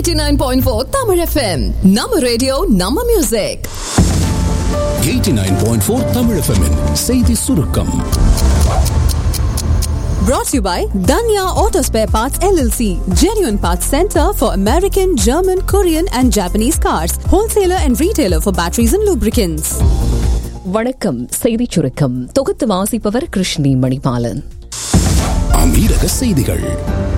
89.4 Tamil FM நம்ம radio நம்ம music 89.4 Tamil FM -இன் செய்தி சுருக்கம் brought to you by Danya Auto Spare Parts LLC genuine parts center for American German Korean and Japanese cars wholesaler and retailer for batteries and lubricants வணக்கம் செய்திச் சுருக்கம் தொகுத்து வாசிப்பவர் கிருஷ்ணி மணிபாலன் அமீரக செய்திகள்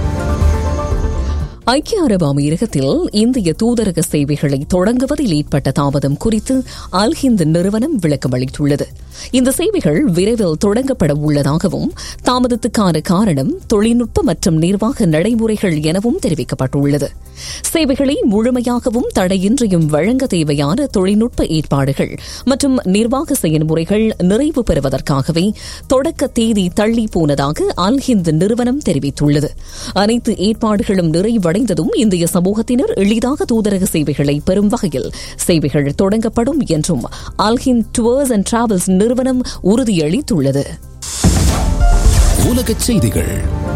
ஐக்கிய அரபு அமீரகத்தில் இந்திய தூதரக சேவைகளை தொடங்குவதில் ஏற்பட்ட தாமதம் குறித்து அல்ஹிந்த் நிறுவனம் விளக்கம் அளித்துள்ளது இந்த சேவைகள் விரைவில் தொடங்கப்பட உள்ளதாகவும் தாமதத்துக்கான காரணம் தொழில்நுட்ப மற்றும் நிர்வாக நடைமுறைகள் எனவும் தெரிவிக்கப்பட்டுள்ளது சேவைகளை முழுமையாகவும் தடையின்றியும் வழங்க தேவையான தொழில்நுட்ப ஏற்பாடுகள் மற்றும் நிர்வாக செயல்முறைகள் நிறைவு பெறுவதற்காகவே தொடக்க தேதி தள்ளி போனதாக அல்ஹிந்த் நிறுவனம் தெரிவித்துள்ளது அனைத்து ஏற்பாடுகளும் நிறைவடைந்ததும் இந்திய சமூகத்தினர் எளிதாக தூதரக சேவைகளை பெறும் வகையில் சேவைகள் தொடங்கப்படும் என்றும் அல்ஹிந்த் டூர்ஸ் அண்ட் டிராவல்ஸ் நிறுவனம் உறுதியளித்துள்ளது உலகச் செய்திகள்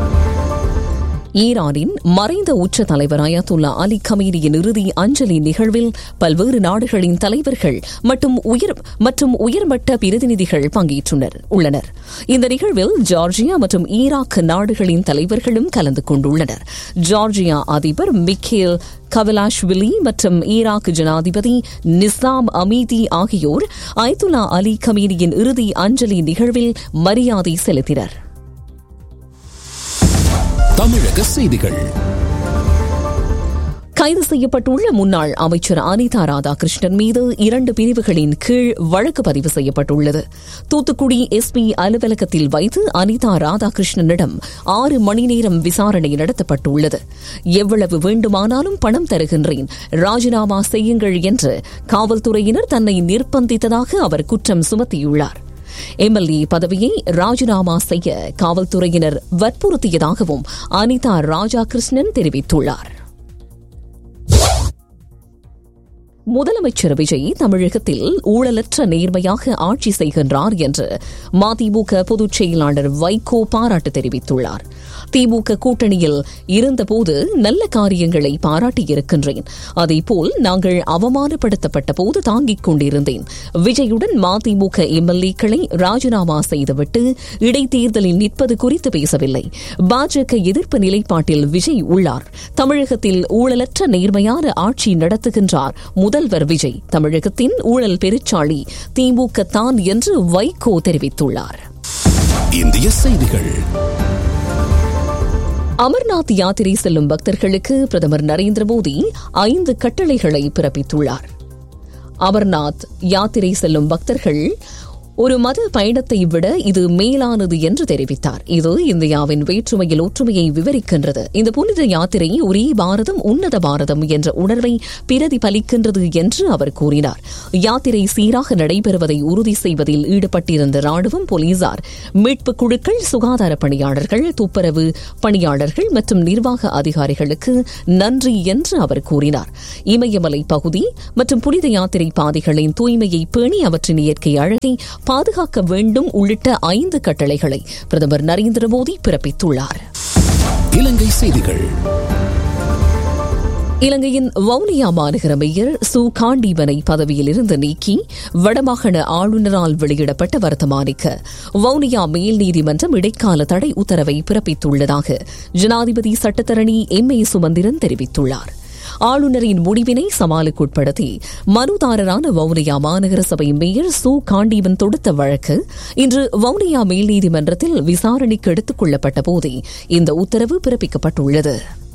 ஈரானின் மறைந்த உச்ச தலைவர் அயாத்துல்லா அலி கமீனியின் இறுதி அஞ்சலி நிகழ்வில் பல்வேறு நாடுகளின் தலைவர்கள் மற்றும் உயர் மற்றும் உயர்மட்ட பிரதிநிதிகள் பங்கேற்றுள்ளனர் உள்ளனர் இந்த நிகழ்வில் ஜார்ஜியா மற்றும் ஈராக் நாடுகளின் தலைவர்களும் கலந்து கொண்டுள்ளனர் ஜார்ஜியா அதிபர் மிக்கேல் கவலாஷ்விலி மற்றும் ஈராக் ஜனாதிபதி நிசாம் அமீதி ஆகியோர் அயத்துல்லா அலி கமீனியின் இறுதி அஞ்சலி நிகழ்வில் மரியாதை செலுத்தினர் தமிழக செய்திகள் கைது செய்யப்பட்டுள்ள முன்னாள் அமைச்சர் அனிதா ராதாகிருஷ்ணன் மீது இரண்டு பிரிவுகளின் கீழ் வழக்கு பதிவு செய்யப்பட்டுள்ளது தூத்துக்குடி எஸ்பி அலுவலகத்தில் வைத்து அனிதா ராதாகிருஷ்ணனிடம் ஆறு மணி நேரம் விசாரணை நடத்தப்பட்டுள்ளது எவ்வளவு வேண்டுமானாலும் பணம் தருகின்றேன் ராஜினாமா செய்யுங்கள் என்று காவல்துறையினர் தன்னை நிர்பந்தித்ததாக அவர் குற்றம் சுமத்தியுள்ளார் எம்எல்ஏ பதவியை ராஜினாமா செய்ய காவல்துறையினர் வற்புறுத்தியதாகவும் அனிதா ராஜாகிருஷ்ணன் தெரிவித்துள்ளார் முதலமைச்சர் விஜய் தமிழகத்தில் ஊழலற்ற நேர்மையாக ஆட்சி செய்கின்றார் என்று மதிமுக பொதுச் செயலாளர் வைகோ பாராட்டு தெரிவித்துள்ளார் திமுக கூட்டணியில் இருந்தபோது நல்ல காரியங்களை பாராட்டியிருக்கின்றேன் அதேபோல் நாங்கள் அவமானப்படுத்தப்பட்ட போது தாங்கிக் கொண்டிருந்தேன் விஜயுடன் மதிமுக எம்எல்ஏக்களை ராஜினாமா செய்துவிட்டு இடைத்தேர்தலில் நிற்பது குறித்து பேசவில்லை பாஜக எதிர்ப்பு நிலைப்பாட்டில் விஜய் உள்ளார் தமிழகத்தில் ஊழலற்ற நேர்மையான ஆட்சி நடத்துகின்றார் முதல்வர் விஜய் தமிழகத்தின் ஊழல் பெருச்சாளி திமுக தான் என்று வைகோ தெரிவித்துள்ளார் இந்திய செய்திகள் அமர்நாத் யாத்திரை செல்லும் பக்தர்களுக்கு பிரதமர் நரேந்திர மோடி ஐந்து கட்டளைகளை பிறப்பித்துள்ளார் அமர்நாத் யாத்திரை செல்லும் பக்தர்கள் ஒரு மத பயணத்தை விட இது மேலானது என்று தெரிவித்தார் இது இந்தியாவின் வேற்றுமையில் ஒற்றுமையை விவரிக்கின்றது இந்த புனித யாத்திரை ஒரே பாரதம் உன்னத பாரதம் என்ற உணர்வை பிரதிபலிக்கின்றது என்று அவர் கூறினார் யாத்திரை சீராக நடைபெறுவதை உறுதி செய்வதில் ஈடுபட்டிருந்த ராணுவம் போலீசார் மீட்புக் குழுக்கள் சுகாதார பணியாளர்கள் துப்புரவு பணியாளர்கள் மற்றும் நிர்வாக அதிகாரிகளுக்கு நன்றி என்று அவர் கூறினார் இமயமலை பகுதி மற்றும் புனித யாத்திரை பாதைகளின் தூய்மையை பேணி அவற்றின் இயற்கை அழகை பாதுகாக்க வேண்டும் உள்ளிட்ட ஐந்து கட்டளைகளை பிரதமர் நரேந்திர மோடி பிறப்பித்துள்ளார் இலங்கை செய்திகள் இலங்கையின் வவுனியா மாநகர மேயர் சு காண்டீபனை பதவியிலிருந்து நீக்கி வடமாகாண ஆளுநரால் வெளியிடப்பட்ட வர்த்தமானிக்கு வவுனியா மேல் நீதிமன்றம் இடைக்கால தடை உத்தரவை பிறப்பித்துள்ளதாக ஜனாதிபதி சட்டத்தரணி எம் ஏ சுமந்திரன் தெரிவித்துள்ளார் ஆளுநரின் முடிவினை சமாளுக்குட்படுத்தி மனுதாரரான வவுனியா மாநகர சபை மேயர் சு காண்டீவன் தொடுத்த வழக்கு இன்று வவுனியா மேல் நீதிமன்றத்தில் விசாரணைக்கு எடுத்துக் கொள்ளப்பட்ட போதே இந்த உத்தரவு பிறப்பிக்கப்பட்டுள்ளது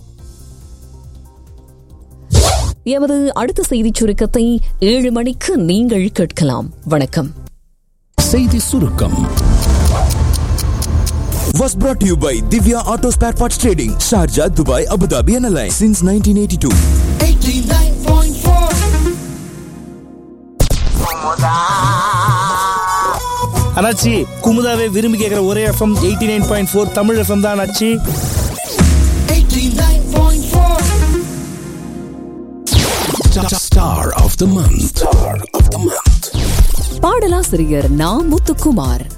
எமது அடுத்த செய்திச் சுருக்கத்தை ஏழு மணிக்கு நீங்கள் கேட்கலாம் வணக்கம் செய்தி சுருக்கம் was brought to you by Divya Auto Spare Parts Trading, Sharjah, Dubai, Abu Dhabi and Alliance since 1982. அண்ணாச்சி குமுதாவே விரும்பி கேட்குற ஒரே FM eighty nine point four Tamil FM தான் அண்ணாச்சி Star of the month. Star of the month. பாடலாசிரியர் நா முத்துக்குமார்